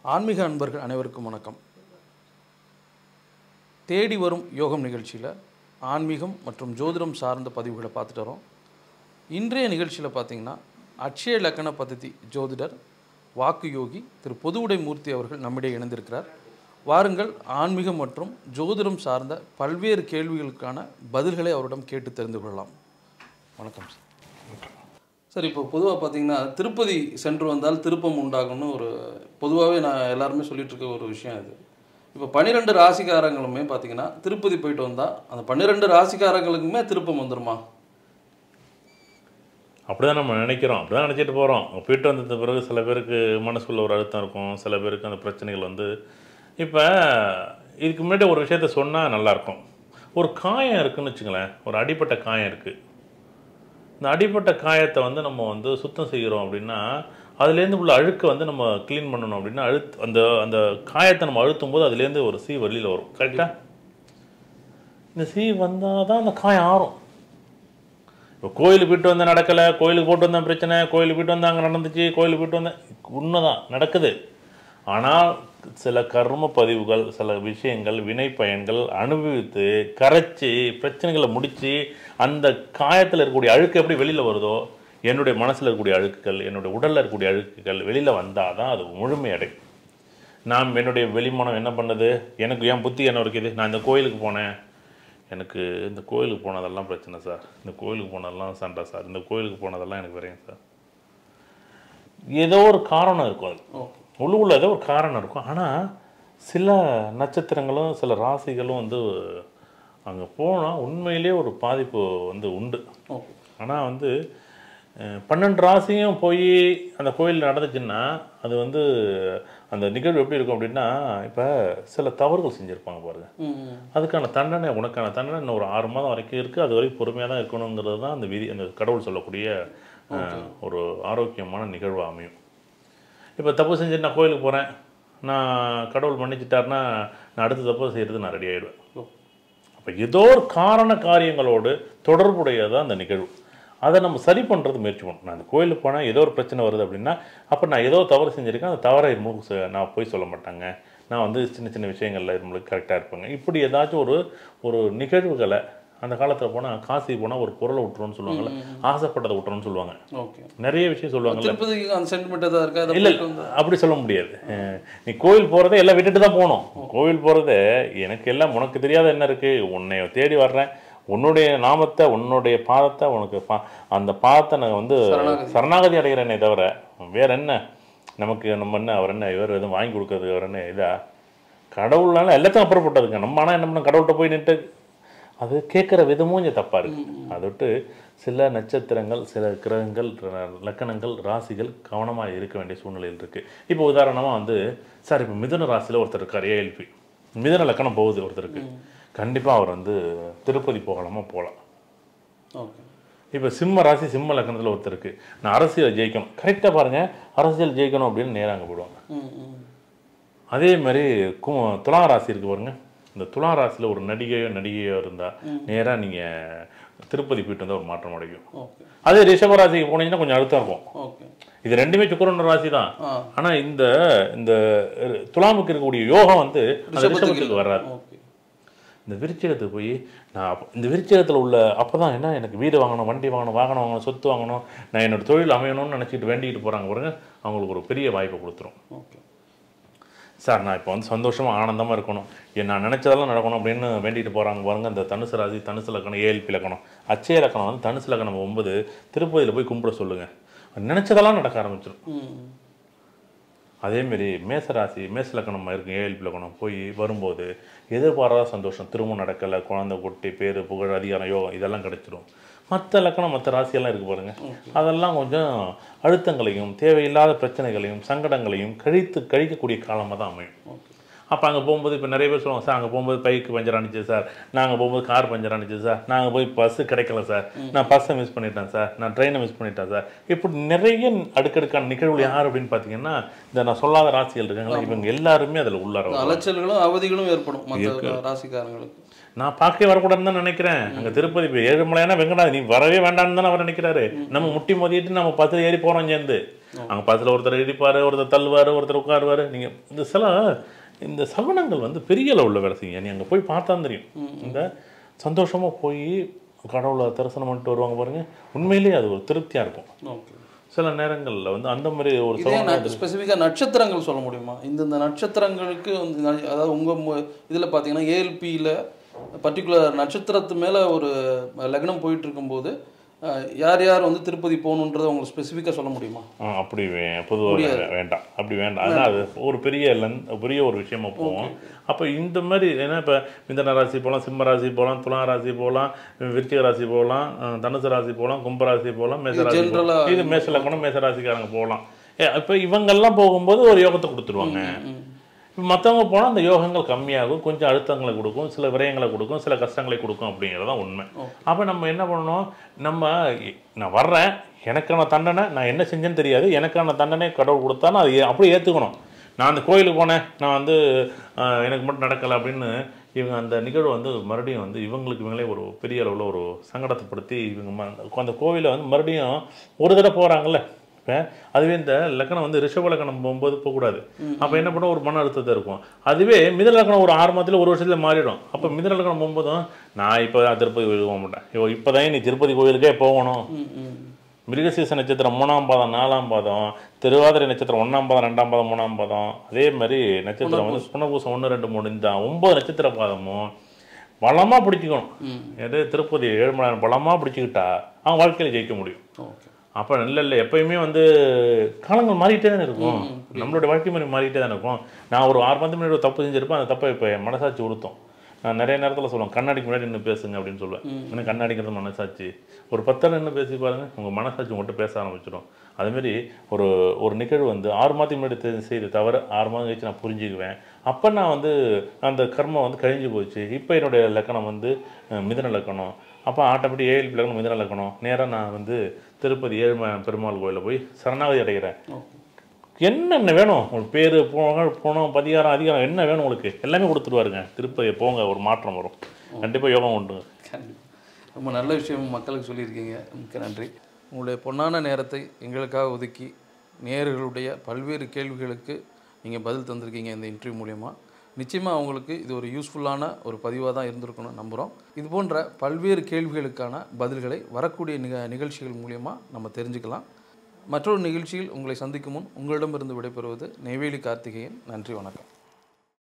ஆன்மீக அன்பர்கள் அனைவருக்கும் வணக்கம் தேடி வரும் யோகம் நிகழ்ச்சியில் ஆன்மீகம் மற்றும் ஜோதிடம் சார்ந்த பதிவுகளை பார்த்துட்டு வரோம் இன்றைய நிகழ்ச்சியில் பார்த்தீங்கன்னா அட்சய லக்கண பദ്ധதி ஜோதிடர் வாக்கு யோகி திரு பொதுவுடை மூர்த்தி அவர்கள் நம்மிடையே இணைந்திருக்கிறார் வாருங்கள் ஆன்மீகம் மற்றும் ஜோதிடம் சார்ந்த பல்வேறு கேள்விகளுக்கான பதில்களை அவரிடம் கேட்டு தெரிந்து கொள்ளலாம் வணக்கம் சார் சார் இப்போ பொதுவாக பார்த்தீங்கன்னா திருப்பதி சென்று வந்தால் திருப்பம் உண்டாகும்னு ஒரு பொதுவாகவே நான் எல்லாருமே சொல்லிட்டு இருக்க ஒரு விஷயம் இது இப்போ பன்னிரெண்டு ராசிக்காரங்களுமே பார்த்தீங்கன்னா திருப்பதி போயிட்டு வந்தால் அந்த பன்னிரெண்டு ராசிக்காரங்களுக்குமே திருப்பம் வந்துருமா அப்படிதான் நம்ம நினைக்கிறோம் அப்படிதான் நினச்சிட்டு போகிறோம் போயிட்டு வந்தது பிறகு சில பேருக்கு மனசுக்குள்ள ஒரு அழுத்தம் இருக்கும் சில பேருக்கு அந்த பிரச்சனைகள் வந்து இப்போ இதுக்கு முன்னாடி ஒரு விஷயத்த சொன்னால் நல்லாயிருக்கும் ஒரு காயம் இருக்குன்னு வச்சுங்களேன் ஒரு அடிப்பட்ட காயம் இருக்குது இந்த அடிப்பட்ட காயத்தை வந்து நம்ம வந்து சுத்தம் செய்கிறோம் அப்படின்னா அதுலேருந்து உள்ள அழுக்கை வந்து நம்ம க்ளீன் பண்ணணும் அப்படின்னா அழுத் அந்த அந்த காயத்தை நம்ம அழுத்தும் போது அதுலேருந்து ஒரு சீ வெளியில் வரும் கரெக்டாக இந்த சீ வந்தால் தான் அந்த காயம் ஆறும் இப்போ கோயிலுக்கு போயிட்டு வந்தேன் நடக்கலை கோயிலுக்கு போட்டு வந்தேன் பிரச்சனை கோயிலுக்கு போயிட்டு வந்தேன் அங்கே நடந்துச்சு கோயிலுக்கு போயிட்டு வந்தேன் உண்மைதான் நடக்குது ஆனால் சில கர்ம பதிவுகள் சில விஷயங்கள் வினை பயன்கள் அனுபவித்து கரைச்சி பிரச்சனைகளை முடித்து அந்த காயத்தில் இருக்கக்கூடிய அழுக்கு எப்படி வெளியில் வருதோ என்னுடைய மனசில் இருக்கக்கூடிய அழுக்குகள் என்னுடைய உடலில் இருக்கக்கூடிய அழுக்குகள் வெளியில் வந்தால் தான் அது முழுமையடையும் நான் என்னுடைய வெளிமனம் என்ன பண்ணுது எனக்கு என் புத்தி என்ன இருக்குது நான் இந்த கோயிலுக்கு போனேன் எனக்கு இந்த கோயிலுக்கு போனதெல்லாம் பிரச்சனை சார் இந்த கோயிலுக்கு போனதெல்லாம் சண்டை சார் இந்த கோயிலுக்கு போனதெல்லாம் எனக்கு வரையும் சார் ஏதோ ஒரு காரணம் இருக்கும் அது ஓகே உள்ளுக்குள்ள ஏதோ ஒரு காரணம் இருக்கும் ஆனால் சில நட்சத்திரங்களும் சில ராசிகளும் வந்து அங்கே போனால் உண்மையிலேயே ஒரு பாதிப்பு வந்து உண்டு ஓகே ஆனால் வந்து அஹ், பன்னெண்டு ராசியும் போய் அந்த கோயில் நடந்துச்சுன்னா அது வந்து அந்த நிகழ்வு எப்படி இருக்கும் அப்படின்னா இப்போ சில தவறுகள் செஞ்சுருப்பாங்க பாருங்க ம் அதுக்கான தண்டனை உனக்கான தண்டனை இன்னும் ஒரு ஆறு மாதம் வரைக்கும் இருக்குது அது வரைக்கும் பொறுமையாக தான் இருக்கணுங்கிறது தான் அந்த விதி அந்த கடவுள் சொல்லக்கூடிய அஹ், ஒரு ஆரோக்கியமான நிகழ்வு அமையும் இப்போ தப்பு செஞ்சு நான் கோயிலுக்கு போகிறேன் நான் கடவுள் மன்னிச்சிட்டாருன்னா நான் அடுத்த தப்பு செய்கிறது நான் ரெடி ஆகிடுவேன் ஓ. அப்போ ஏதோ ஒரு காரண காரியங்களோடு தொடர்புடையதான் அந்த நிகழ்வு அதை நம்ம சரி பண்ணுறது முயற்சி பண்ணணும் நான் அந்த கோயிலுக்கு போனால் ஏதோ ஒரு பிரச்சனை வருது அப்படின்னா அப்போ நான் ஏதோ தவறு செஞ்சுருக்கேன் அந்த தவறை இருமுக செ- நான் போய் சொல்ல மாட்டாங்க நான் வந்து சின்ன சின்ன விஷயங்களில் நம்மளுக்கு கரெக்டாக இருப்பாங்க இப்படி ஏதாச்சும் ஒரு ஒரு நிகழ்வுகளை அந்த காலத்தில் போனால் காசி போனால் ஒரு பொருளை விட்டுருன்னு சொல்லுவாங்கல்ல ஆசைப்பட்டதை விட்டுறோன்னு சொல்லுவாங்க ஓகே நிறைய விஷயம் சொல்லுவாங்கல்ல திருப்பதிக்கு அந்த சென்டிமீட்டர் தான் இருக்கா அதை இல்ல போயிட்டு வந்தா அப்படி சொல்ல முடியாது அஹ் நீ கோவில் போறதே எல்லாம் விட்டுட்டு தான் போகணும் கோவில் போறதே எனக்கு எல்லாம் உனக்கு தெரியாத என்ன இருக்கு உன்னை தேடி வர்றேன் உன்னுடைய நாமத்தை உன்னுடைய பாதத்தை உனக்கு பா- அந்த பாதத்தை நான் வந்து சரணாகதி. சரணாகதி அடைகிறேனே தவிர வேற என்ன நமக்கு நம்ம என்ன அவர் என்ன இவர் எதுவும் வாங்கி கொடுக்கறது அவர் என்ன இதா கடவுள்னால எல்லாத்தையும் அப்புறப்பட்டதுங்க நம்ம ஆனால் என்ன பண்ண கடவுள்கிட்ட போய் நின்று அது கேட்குற விதமும் கொஞ்சம் தப்பாக இருக்கு அதை விட்டு சில நட்சத்திரங்கள் சில கிரகங்கள் ர- லக்கணங்கள் ராசிகள் கவனமாக இருக்க வேண்டிய சூழ்நிலையில் இருக்குது இப்போ உதாரணமாக வந்து சார் இப்போ மிதுன ராசியில் ஒருத்தர் இருக்கார் ஏஎல்பி மிதுன லக்கணம் போகுது ஒருத்தருக்கு கண்டிப்பாக அவர் வந்து திருப்பதி போகலாமா போகலாம் ஓகே இப்போ சிம்ம ராசி சிம்ம லக்கணத்தில் ஒருத்தர் இருக்கு நான் அரசியல் ஜெயிக்கணும் கரெக்டாக பாருங்கள் அரசியல் ஜெயிக்கணும் அப்படின்னு நேரா அங்கே போடுவாங்க ம் ம் அதே மாதிரி கு துலா ராசி இருக்கு பாருங்க இந்த துலா ராசியில் ஒரு நடிகையோ நடிகையோ இருந்தால் நேராக நீங்கள் திருப்பதி போயிட்டு வந்தால் ஒரு மாற்றம் அடையும் ஓகே அதே ரிஷப ராசிக்கு போனீங்கன்னா கொஞ்சம் அழுத்தம் இருக்கும் ஓகே இது ரெண்டுமே சுக்கரன் ராசி தான் ஆ ஆனால் இந்த இந்த துலாமுக்கு இருக்கக்கூடிய யோகம் வந்து அந்த ரிஷபத்துக்கு வராது ஓகே இந்த விருச்சிகத்துக்கு போய் நான் அப்ப- இந்த விருச்சிகத்தில் உள்ள அப்போ தான் என்ன எனக்கு வீடு வாங்கணும் வண்டி வாங்கணும் வாகனம் வாங்கணும் சொத்து வாங்கணும் நான் என்னோட தொழில் அமையணும்னு நினச்சிட்டு வேண்டிக்கிட்டு போகிறாங்க பாருங்க அவங்களுக்கு ஒரு பெரிய வாய்ப்பை கொடுத்துரும் ஓகே சார் நான் இப்போ வந்து சந்தோஷமாக ஆனந்தமாக இருக்கணும் ஏன் நான் நினச்சதெல்லாம் நடக்கணும் அப்படின்னு வேண்டிட்டு போகிறாங்க பாருங்க இந்த தனுசு ராசி தனுசு லக்கணம் ஏஎல்பி லக்கணம் அச்சய லக்கணம் வந்து தனுசு லக்கணம் ஒன்பது திருப்பதியில் போய் கும்பிட சொல்லுங்கள் நினச்சதெல்லாம் நடக்க ஆரம்பிச்சிடும் ம் அதேமாரி மேச ராசி மேச லக்கணம் இருக்கும் ஏஎல்பி லக்கணம் போய் வரும்போது எதிர்பாராத சந்தோஷம் திருமணம் நடக்கலை குழந்தை குட்டி பேர் புகழ் அதிகாரம் யோகம் இதெல்லாம் கிடைச்சிரும் மற்ற லக்கணம் மற்ற ராசியெல்லாம் இருக்கு பாருங்க அதெல்லாம் கொஞ்சம் அழுத்தங்களையும் தேவையில்லாத பிரச்சனைகளையும் சங்கடங்களையும் கழித்து கழிக்கக்கூடிய காலமாக தான் அமையும் ஓகே அப்போ அங்கே போகும்போது இப்போ நிறைய பேர் சொல்லுவாங்க சார் அங்கே போகும்போது பைக்கு பஞ்சர் அனுச்சு சார் நாங்கள் போகும்போது கார் பஞ்சர் அனுச்சு சார் நாங்கள் போய் பஸ்ஸு கிடைக்கல சார் நான் பஸ்ஸை மிஸ் பண்ணிட்டேன் சார் நான் ட்ரெயினை மிஸ் பண்ணிட்டேன் சார் இப்படி நிறைய அடுக்கடுக்கான நிகழ்வுகள் யார் அப்படின்னு பார்த்தீங்கன்னா இந்த நான் சொல்லாத ராசிகள் இருக்காங்களா இவங்க எல்லாருமே அதில் உள்ளார வருவாங்க. அலைச்சல்களும் அவதிகளும் ஏற்படும் மற்ற ராசிக்காரங்களுக்கு நான் பார்க்கவே வரக்கூடாதுன்னு தான் நினைக்கிறேன் அங்க திருப்பதி இப்போ ஏழுமலையானா வெங்கடாது நீ வரவே வேண்டாம்னு தானே அவர் நினைக்கிறாரு நம்ம முட்டி மோதிட்டு நம்ம பத்துல ஏறி போறோம் சேர்ந்து அங்க பத்துல ஒருத்தர் இடிப்பாரு ஒருத்தர் தள்ளுவாரு ஒருத்தர் உட்காருவாரு நீங்க இந்த சில இந்த சகுனங்கள் வந்து பெரிய அளவுல வேலை செய்யுங்க நீ அங்க போய் பார்த்தா தெரியும் இந்த சந்தோஷமா போய் கடவுளை தரிசனம் பண்ணிட்டு வருவாங்க பாருங்க உண்மையிலேயே அது ஒரு திருப்தியா இருக்கும் ஓகே சில நேரங்கள்ல வந்து அந்த மாதிரி ஒரு இதே சகுனம் ஸ்பெசிஃபிக்காக நட்சத்திரங்கள் சொல்ல முடியுமா இந்தந்த நட்சத்திரங்களுக்கு வந்து ந- அதாவது உங்கள் இதில் பார்த்தீங்கன்னா ஏஎல்பியில் பர்டிகுலர் நட்சத்திரத்து மேலே ஒரு லக்னம் போயிட்டு இருக்கும்போது அஹ், யார் யார் வந்து திருப்பதி போகணுன்றதை உங்களுக்கு ஸ்பெசிஃபிக்காக சொல்ல முடியுமா ஆ, அப்படி வே- பொதுவாக வேண்டாம் அப்படி வேண்டாம் அதான் அது ஒரு பெரிய லன் பெரிய ஒரு விஷயமா போகும் அப்போ இந்த மாதிரி ஏன்னா இப்போ மிதன ராசி போகலாம் சிம்ம ராசி போகலாம் துலா ராசி போகலாம் விருச்சிக ராசி போகலாம் அஹ், தனுசு ராசி போகலாம் கும்ப ராசி போகலாம் மேச ராசி general ஆ- போகலாம். இது மேச லக்கணம் மேச ராசிக்காரங்க போகலாம் இப்போ இவங்கெல்லாம் போகும்போது ஒரு யோகத்தை கொடுத்துருவாங்க இப்போ மற்றவங்க போனால் அந்த யோகங்கள் கம்மியாகும் கொஞ்சம் அழுத்தங்களை கொடுக்கும் சில விரயங்களை கொடுக்கும் சில கஷ்டங்களை கொடுக்கும் அப்படிங்கிறது தான் உண்மை அப்போ நம்ம என்ன பண்ணணும் நம்ம இ- நான் வர்றேன் எனக்கான தண்டனை நான் என்ன செஞ்சேன்னு தெரியாது எனக்கான தண்டனை கடவுள் கொடுத்தா நான் அதை ஏ- அப்படியே ஏற்றுக்கணும் நான் அந்த கோயிலுக்கு போனேன் நான் வந்து ஆஹ், எனக்கு மட்டும் நடக்கலை அப்படின்னு இவங்க அந்த நிகழ்வு வந்து மறுபடியும் வந்து இவங்களுக்கு இவங்களே ஒரு பெரிய அளவில் ஒரு சங்கடத்தைப்படுத்தி இவங்க ம- அந்த கோவிலை வந்து மறுபடியும் ஒரு தடவை போகிறாங்கல்ல இப்போ அதுவே இந்த லக்கணம் வந்து ரிஷப லக்கணம் போகும்போது போகக்கூடாது அப்போ என்ன பண்ண ஒரு மன அழுத்தத்தை இருக்கும் அதுவே மிதன லக்கணம் ஒரு ஆறு மாதத்துல ஒரு வருஷத்துல மாறிடும் அப்போ மிதன லக்கணம் போகும்போதும் நான் இப்போ தான் திருப்பதி கோயிலுக்கு போக மாட்டேன் ஐயோ இப்போ தான் நீ திருப்பதி கோயிலுக்கே போகணும் ம் ம் மிருகசீச நட்சத்திரம் மூணாம் பாதம் நாலாம் பாதம் திருவாதிரை நட்சத்திரம் ஒன்றாம் பாதம் ரெண்டாம் பாதம் மூணாம் பாதம் அதே மாதிரி நட்சத்திரம் வந்து புனபூசம் ஒன்று ரெண்டு மூணு இந்த ஒன்பது நட்சத்திர பாதமும் பலமாக பிடிச்சிக்கணும் எது திருப்பதி ஏழுமலை பலமாக பிடிச்சிக்கிட்டா அவன் வாழ்க்கையில் ஜெயிக்க முடியும் ஓகே அப்போ இல்லை இல்லை எப்பயுமே வந்து காலங்கள் மாறிட்டே தானே இருக்கும் நம்மளுடைய வாழ்க்கை முறை மாறிட்டே தானே இருக்கும் நான் ஒரு ஆறு மாதம் முன்னாடி ஒரு தப்பு செஞ்சிருப்பேன் அந்த தப்பை இப்போ என் மனசாட்சி உறுத்தும் நான் நிறைய நேரத்தில் சொல்லுவேன் கண்ணாடிக்கு முன்னாடி நின்று பேசுங்க அப்படின்னு சொல்லுவேன் எனக்கு கண்ணாடிக்கிறது மனசாட்சி ஒரு பத்து நின்று பேசி பாருங்க உங்கள் மனசாட்சி உங்கள்கிட்ட பேச ஆரம்பிச்சிடும் அதுமாரி ஒரு ஒரு நிகழ்வு வந்து ஆறு மாதத்துக்கு முன்னாடி தெ- செய்த தவிர ஆறு மாதம் கழிச்சு நான் புரிஞ்சுக்குவேன் அப்போ நான் வந்து அந்த கர்மம் வந்து கழிஞ்சு போச்சு இப்போ என்னுடைய லக்கணம் வந்து அஹ், மிதுன லக்கணம் அப்போ ஆட்டோமேட்டிக் ஏழு லக்கணம் மிதுன லக்கணம் நேராக நான் வந்து திருப்பதி ஏழும பெருமாள் கோயிலில் போய் சரணாகதி அடைகிறேன் என்னென்ன வேணும் உங்களுக்கு பேர் புகழ் புணம் பதிகாரம் அதிகாரம் என்ன வேணும் உங்களுக்கு எல்லாமே கொடுத்துருவாருங்க திருப்பதி போங்க ஒரு மாற்றம் வரும் கண்டிப்பாக யோகம் உண்டு கண்டிப்பா. ரொம்ப நல்ல விஷயம் மக்களுக்கு சொல்லியிருக்கீங்க மிக்க நன்றி உங்களுடைய பொன்னான நேரத்தை எங்களுக்காக ஒதுக்கி நேயர்களுடைய பல்வேறு கேள்விகளுக்கு நீங்கள் பதில் தந்திருக்கீங்க இந்த இன்டர்வியூ மூலயமா நிச்சயமாக அவங்களுக்கு இது ஒரு யூஸ்ஃபுல்லான ஒரு பதிவாக தான் இருந்திருக்கும்னு நம்புகிறோம் இது போன்ற பல்வேறு கேள்விகளுக்கான பதில்களை வரக்கூடிய நிக நிகழ்ச்சிகள் மூலயமா நம்ம தெரிஞ்சுக்கலாம் மற்றொரு நிகழ்ச்சியில் உங்களை சந்திக்கும் முன் உங்களிடமிருந்து விடைபெறுவது நெய்வேலி கார்த்திகேயன் நன்றி வணக்கம்